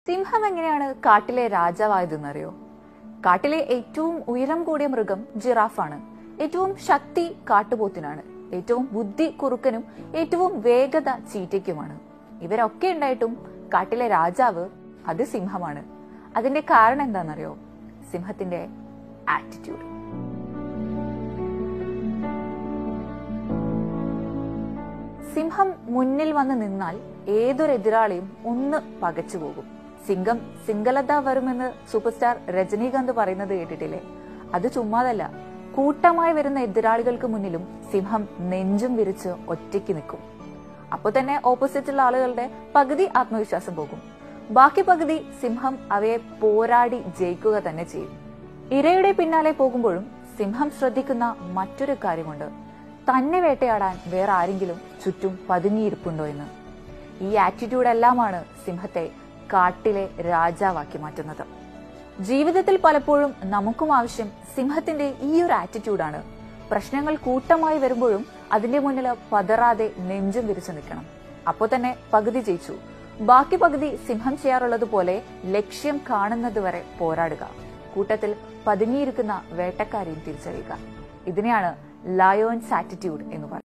സിംഹം എങ്ങനെയാണ് കാട്ടിലെ രാജാവായതെന്നറിയോ കാട്ടിലെ ഏറ്റവും ഉയരം കൂടിയ മൃഗം ജിറാഫാണ് ഏറ്റവും ശക്തി കാട്ടുപോത്തിനാണ് ഏറ്റവും ബുദ്ധി കുറുക്കനും ഏറ്റവും വേഗത ചീറ്റയ്ക്കുമാണ് ഇവരൊക്കെ ഉണ്ടായിട്ടും കാട്ടിലെ രാജാവ് അത് സിംഹമാണ് അതിന്റെ കാരണം എന്താണെന്നറിയോ സിംഹത്തിന്റെ ആറ്റിറ്റ്യൂഡ് സിംഹം മുന്നിൽ വന്ന് നിന്നാൽ ഏതൊരു എതിരാളിയും ഒന്ന് പകച്ചു പോകും സിംഗം സിംഗലത വരുമെന്ന് സൂപ്പർ സ്റ്റാർ രജനീകാന്ത് പറയുന്നത് കേട്ടിട്ടില്ലേ അത് ചുമ്മാതല്ല കൂട്ടമായി വരുന്ന എതിരാളികൾക്ക് മുന്നിലും സിംഹം നെഞ്ചും വിരിച്ച് ഒറ്റയ്ക്ക് നിൽക്കും അപ്പൊ തന്നെ ഓപ്പോസിറ്റുള്ള ആളുകളുടെ പകുതി ആത്മവിശ്വാസം പോകും ബാക്കി പകുതി സിംഹം അവയെ പോരാടി ജയിക്കുക തന്നെ ചെയ്യും ഇരയുടെ പിന്നാലെ പോകുമ്പോഴും സിംഹം ശ്രദ്ധിക്കുന്ന മറ്റൊരു കാര്യമുണ്ട് തന്നെ വേട്ടയാടാൻ വേറെ ആരെങ്കിലും ചുറ്റും പതുങ്ങിയിരിപ്പുണ്ടോ എന്ന് ഈ ആറ്റിറ്റ്യൂഡ് എല്ലാമാണ് സിംഹത്തെ കാട്ടിലെ രാജാവാക്കി മാറ്റുന്നത് ജീവിതത്തിൽ പലപ്പോഴും നമുക്കും ആവശ്യം സിംഹത്തിന്റെ ഈ ഒരു ആറ്റിറ്റ്യൂഡാണ് പ്രശ്നങ്ങൾ കൂട്ടമായി വരുമ്പോഴും അതിന്റെ മുന്നിൽ പതറാതെ നെഞ്ചും വിരിച്ചു നിൽക്കണം അപ്പോൾ തന്നെ പകുതി ജയിച്ചു ബാക്കി പകുതി സിംഹം ചെയ്യാറുള്ളത് പോലെ ലക്ഷ്യം കാണുന്നത് വരെ പോരാടുക കൂട്ടത്തിൽ പതുങ്ങിയിരിക്കുന്ന വേട്ടക്കാരെയും തിരിച്ചറിയുക ഇതിനെയാണ് ലയോൺസ് ആറ്റിറ്റ്യൂഡ് എന്ന് പറയുന്നത്